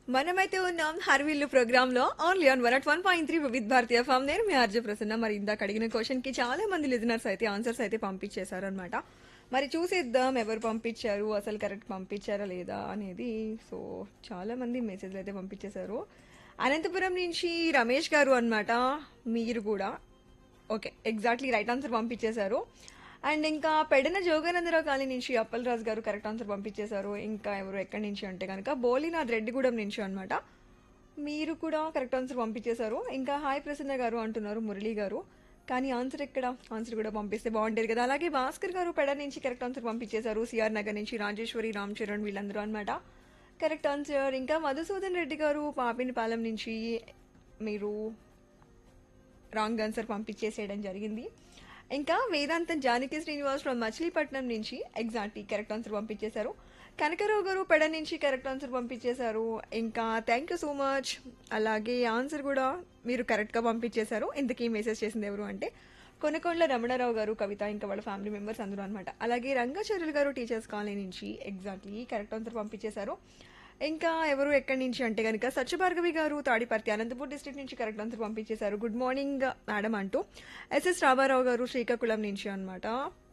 మనమైతే ఉన్నాం హర్విల్లు ప్రోగ్రామ్ లో only on one at one point three with భారతీయ ఫామ్ నేను మీ ఆర్జే ప్రసన్న మరి ఇందాక అడిగిన క్వశ్చన్ కి చాలా మంది లిజనర్స్ అయితే ఆన్సర్స్ అయితే పంపించేశారు అనమాట మరి చూసేద్దాం ఎవరు పంపించారు అసలు కరెక్ట్ పంపించారా లేదా అనేది సో చాలా మంది మెసేజ్లు అయితే పంపించేశారు అనంతపురం నుంచి రమేష్ గారు అన్నమాట మీరు కూడా ఓకే ఎగ్జాక్ట్లీ రైట్ ఆన్సర్ పంపించేశారు అండ్ ఇంకా పెడన జోగానందరావు కాలనీ నుంచి అప్పలరాజు గారు కరెక్ట్ ఆన్సర్ పంపించేశారు ఇంకా ఎవరు ఎక్కడి నుంచి అంటే కనుక బోలినాథ్ రెడ్డిగూడెం నుంచి అనమాట మీరు కూడా కరెక్ట్ ఆన్సర్ పంపించేశారు ఇంకా హాయ్ ప్రసన్న గారు అంటున్నారు మురళి గారు కానీ ఆన్సర్ ఎక్కడ ఆన్సర్ కూడా పంపిస్తే బాగుంటుంది కదా అలాగే భాస్కర్ గారు పెడ నుంచి కరెక్ట్ ఆన్సర్ పంపించేశారు సిఆర్ నగర్ నుంచి రాజేశ్వరి రామ్ చరణ్ వీళ్ళందరూ అనమాట కరెక్ట్ ఆన్సర్ ఇంకా మధుసూదన్ రెడ్డి గారు పాపినిపాలెం నుంచి మీరు రాంగ్ ఆన్సర్ పంపించేసేయడం జరిగింది ఇంకా వేదాంతం జానకి శ్రీనివాస్ ఫ్రమ్ మచిలీపట్నం నుంచి ఎగ్జాక్ట్లీ కరెక్ట్ ఆన్సర్ పంపించేశారు కనకరావు గారు పెడ నుంచి కరెక్ట్ ఆన్సర్ పంపించేశారు ఇంకా థ్యాంక్ యూ సో మచ్ అలాగే ఆన్సర్ కూడా మీరు కరెక్ట్గా పంపించేశారు ఇంతకీ మెసేజ్ చేసింది ఎవరు అంటే కొనకొండల రమణారావు గారు కవిత ఇంకా వాళ్ళ ఫ్యామిలీ మెంబర్స్ అందరూ అనమాట అలాగే రంగాచార్యులు గారు టీచర్స్ కాలనీ నుంచి ఎగ్జాక్ట్లీ కరెక్ట్ ఆన్సర్ పంపించేశారు ఇంకా ఎవరు ఎక్కడి నుంచి అంటే కనుక సత్యభార్గవి గారు తాడిపర్తి అనంతపూర్ డిస్ట్రిక్ట్ నుంచి కరెక్ట్ ఆన్సర్ పంపించేశారు గుడ్ మార్నింగ్ మేడం అంటూ ఎస్ఎస్ రామారావు గారు శ్రీకాకుళం నుంచి అనమాట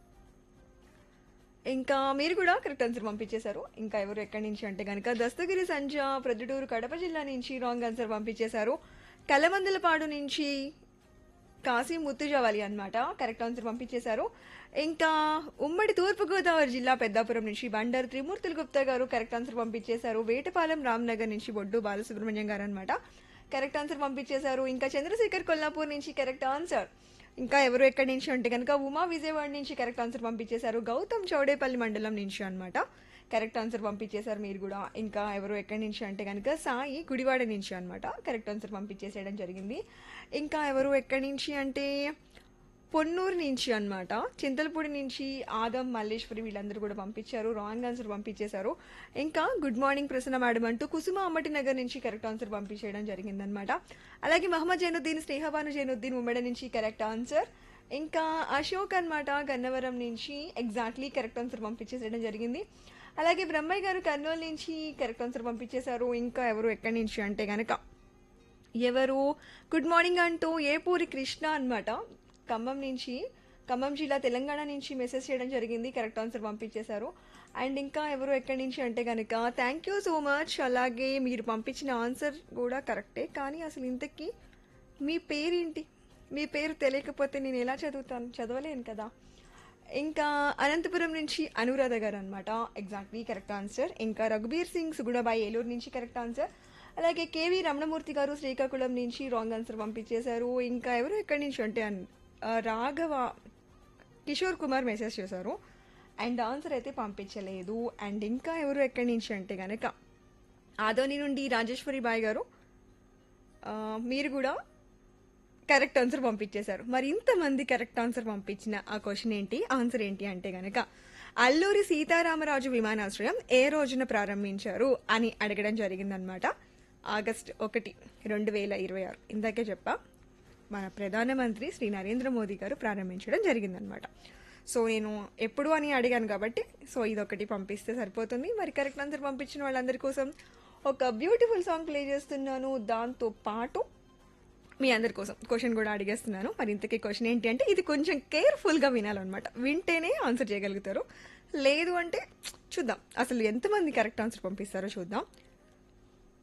ఇంకా మీరు కూడా కరెక్ట్ ఆన్సర్ పంపించేశారు ఇంకా ఎవరు ఎక్కడి నుంచి అంటే కనుక దస్తగిరి సంజ ప్రొద్దుటూరు కడప జిల్లా నుంచి రాంగ్ ఆన్సర్ పంపించేశారు కలమందలపాడు నుంచి కాశీ ముత్తుజావాలి అన్నమాట కరెక్ట్ ఆన్సర్ పంపించేశారు ఇంకా ఉమ్మడి తూర్పుగోదావరి జిల్లా పెద్దాపురం నుంచి బండర్ త్రిమూర్తులు గుప్తా గారు కరెక్ట్ ఆన్సర్ పంపించేశారు వేటపాలెం రామ్నగర్ నుంచి బొడ్డు బాలసుబ్రహ్మణ్యం గారు అనమాట కరెక్ట్ ఆన్సర్ పంపించేశారు ఇంకా చంద్రశేఖర్ కొల్లాపూర్ నుంచి కరెక్ట్ ఆన్సర్ ఇంకా ఎవరు ఎక్కడి నుంచి అంటే కనుక ఉమా విజయవాడ నుంచి కరెక్ట్ ఆన్సర్ పంపించేశారు గౌతమ్ చౌడేపల్లి మండలం నుంచి అన్నమాట కరెక్ట్ ఆన్సర్ పంపించేశారు మీరు కూడా ఇంకా ఎవరు ఎక్కడి నుంచి అంటే కనుక సాయి గుడివాడ నుంచి అన్నమాట కరెక్ట్ ఆన్సర్ పంపించేసేయడం జరిగింది ఇంకా ఎవరు ఎక్కడి నుంచి అంటే పొన్నూరు నుంచి అన్నమాట చింతలపూడి నుంచి ఆదం మల్లేశ్వరి వీళ్ళందరూ కూడా పంపించారు రాంగ్ ఆన్సర్ పంపించేశారు ఇంకా గుడ్ మార్నింగ్ ప్రసన్న మేడం అంటూ కుసుమ అమ్మటి నగర్ నుంచి కరెక్ట్ ఆన్సర్ పంపించేయడం జరిగిందనమాట అలాగే మహమ్మద్ జైనుద్దీన్ స్నేహబాను జైనుద్దీన్ ఉమ్మడి నుంచి కరెక్ట్ ఆన్సర్ ఇంకా అశోక్ అన్నమాట గన్నవరం నుంచి ఎగ్జాక్ట్లీ కరెక్ట్ ఆన్సర్ పంపించేసేయడం జరిగింది అలాగే బ్రహ్మయ్య గారు కర్నూలు నుంచి కరెక్ట్ ఆన్సర్ పంపించేశారు ఇంకా ఎవరు ఎక్కడి నుంచి అంటే కనుక ఎవరు గుడ్ మార్నింగ్ అంటూ ఏపూరి కృష్ణ అన్నమాట ఖమ్మం నుంచి ఖమ్మం జిల్లా తెలంగాణ నుంచి మెసేజ్ చేయడం జరిగింది కరెక్ట్ ఆన్సర్ పంపించేశారు అండ్ ఇంకా ఎవరు ఎక్కడి నుంచి అంటే కనుక థ్యాంక్ యూ సో మచ్ అలాగే మీరు పంపించిన ఆన్సర్ కూడా కరెక్టే కానీ అసలు ఇంతకీ మీ పేరేంటి మీ పేరు తెలియకపోతే నేను ఎలా చదువుతాను చదవలేను కదా ఇంకా అనంతపురం నుంచి అనురాధ గారు అనమాట ఎగ్జాక్ట్లీ కరెక్ట్ ఆన్సర్ ఇంకా రఘుబీర్ సింగ్ సుగుణబాయి ఏలూరు నుంచి కరెక్ట్ ఆన్సర్ అలాగే కేవి రమణమూర్తి గారు శ్రీకాకుళం నుంచి రాంగ్ ఆన్సర్ పంపించేశారు ఇంకా ఎవరు ఎక్కడి నుంచి అంటే అన్- ఆ, రాఘవ కిషోర్ కుమార్ మెసేజ్ చేశారు అండ్ ఆన్సర్ అయితే పంపించలేదు అండ్ ఇంకా ఎవరు ఎక్కడి నుంచి అంటే కనుక ఆదోని నుండి రాజేశ్వరి బాయ్ గారు ఆ, మీరు కూడా కరెక్ట్ ఆన్సర్ పంపించేశారు మరి ఇంతమంది కరెక్ట్ ఆన్సర్ పంపించిన ఆ క్వశ్చన్ ఏంటి ఆన్సర్ ఏంటి అంటే గనక అల్లూరి సీతారామరాజు విమానాశ్రయం ఏ రోజున ప్రారంభించారు అని అడగడం జరిగిందనమాట ఆగస్ట్ ఒకటి రెండు వేల ఇరవై ఆరు ఇందాకే చెప్పా మన ప్రధానమంత్రి శ్రీ నరేంద్ర మోదీ గారు ప్రారంభించడం జరిగిందనమాట సో నేను ఎప్పుడు అని అడిగాను కాబట్టి సో ఇదొకటి పంపిస్తే సరిపోతుంది మరి కరెక్ట్ ఆన్సర్ పంపించిన వాళ్ళందరి కోసం ఒక బ్యూటిఫుల్ సాంగ్ ప్లే చేస్తున్నాను దాంతో పాటు మీ అందరి కోసం క్వశ్చన్ కూడా అడిగేస్తున్నాను మరి ఇంతకీ క్వశ్చన్ ఏంటి అంటే ఇది కొంచెం కేర్ఫుల్గా వినాలన్నమాట వింటేనే ఆన్సర్ చేయగలుగుతారు లేదు అంటే చూద్దాం అసలు ఎంతమంది కరెక్ట్ ఆన్సర్ పంపిస్తారో చూద్దాం